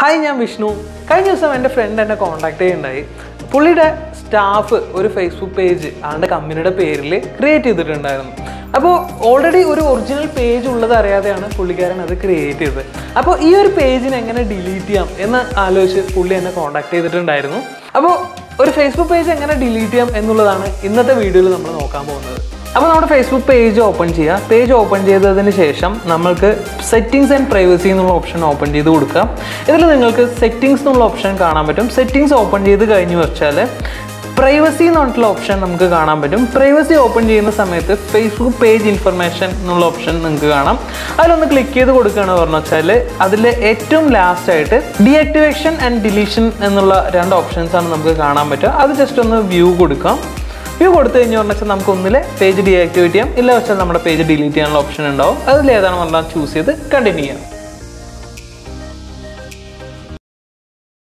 hi ഞാൻ വിഷ്ണു കഴിഞ്ഞ ദിവസം എൻ്റെ ഫ്രണ്ട് എന്നെ കോൺടാക്ട് ചെയ്യുന്നുണ്ടായി പുള്ളിയുടെ സ്റ്റാഫ് ഒരു ഫേസ്ബുക്ക് പേജ് ആളുടെ കമ്പനിയുടെ പേരിൽ ക്രിയേറ്റ് ചെയ്തിട്ടുണ്ടായിരുന്നു അപ്പോൾ ഓൾറെഡി ഒരു ഒറിജിനൽ പേജ് ഉള്ളത് അറിയാതെയാണ് പുള്ളിക്കാരൻ അത് ക്രിയേറ്റ് ചെയ്തത് അപ്പോൾ ഈ ഒരു പേജിനെ എങ്ങനെ ഡിലീറ്റ് ചെയ്യാം എന്ന് ആലോചിച്ച് പുള്ളി എന്നെ കോൺടാക്ട് ചെയ്തിട്ടുണ്ടായിരുന്നു അപ്പോൾ ഒരു ഫേസ്ബുക്ക് പേജ് എങ്ങനെ ഡിലീറ്റ് ചെയ്യാം എന്നുള്ളതാണ് ഇന്നത്തെ വീഡിയോയിൽ നമ്മൾ നോക്കാൻ പോകുന്നത് അപ്പോൾ നമ്മുടെ ഫേസ്ബുക്ക് പേജ് ഓപ്പൺ ചെയ്യുക പേജ് ഓപ്പൺ ചെയ്തതിന് ശേഷം നമ്മൾക്ക് സെറ്റിങ്സ് ആൻഡ് പ്രൈവസി എന്നുള്ള ഓപ്ഷൻ ഓപ്പൺ ചെയ്ത് കൊടുക്കുക ഇതിൽ നിങ്ങൾക്ക് സെറ്റിങ്സ് എന്നുള്ള ഓപ്ഷൻ കാണാൻ പറ്റും സെറ്റിങ്സ് ഓപ്പൺ ചെയ്ത് കഴിഞ്ഞ് വെച്ചാൽ പ്രൈവസി എന്ന് പറഞ്ഞിട്ടുള്ള ഓപ്ഷൻ നമുക്ക് കാണാൻ പറ്റും പ്രൈവസി ഓപ്പൺ ചെയ്യുന്ന സമയത്ത് ഫേസ്ബുക്ക് പേജ് ഇൻഫർമേഷൻ എന്നുള്ള ഓപ്ഷൻ നിങ്ങൾക്ക് കാണാം അതിലൊന്ന് ക്ലിക്ക് ചെയ്ത് കൊടുക്കുകയാണ് പറഞ്ഞു വെച്ചാൽ അതിൽ ഏറ്റവും ലാസ്റ്റ് ആയിട്ട് ഡീആക്ടിവേഷൻ ആൻഡ് ഡിലീഷൻ എന്നുള്ള രണ്ട് ഓപ്ഷൻസ് ആണ് നമുക്ക് കാണാൻ പറ്റുക അത് ജസ്റ്റ് ഒന്ന് വ്യൂ കൊടുക്കാം വ്യൂ കൊടുത്തു കഴിഞ്ഞാൽ വെച്ചാൽ നമുക്ക് ഒന്നിലെ പേജ് ഡീആക്ടിവേറ്റ് ചെയ്യാം ഇല്ല വെച്ചാൽ നമ്മുടെ പേജ് ഡിലീറ്റ് ചെയ്യാനുള്ള ഓപ്ഷൻ ഉണ്ടാവും അതിൽ ഏതാണ് പറഞ്ഞാൽ ചൂസ് ചെയ്ത് കണ്ടിന്യൂ ചെയ്യാം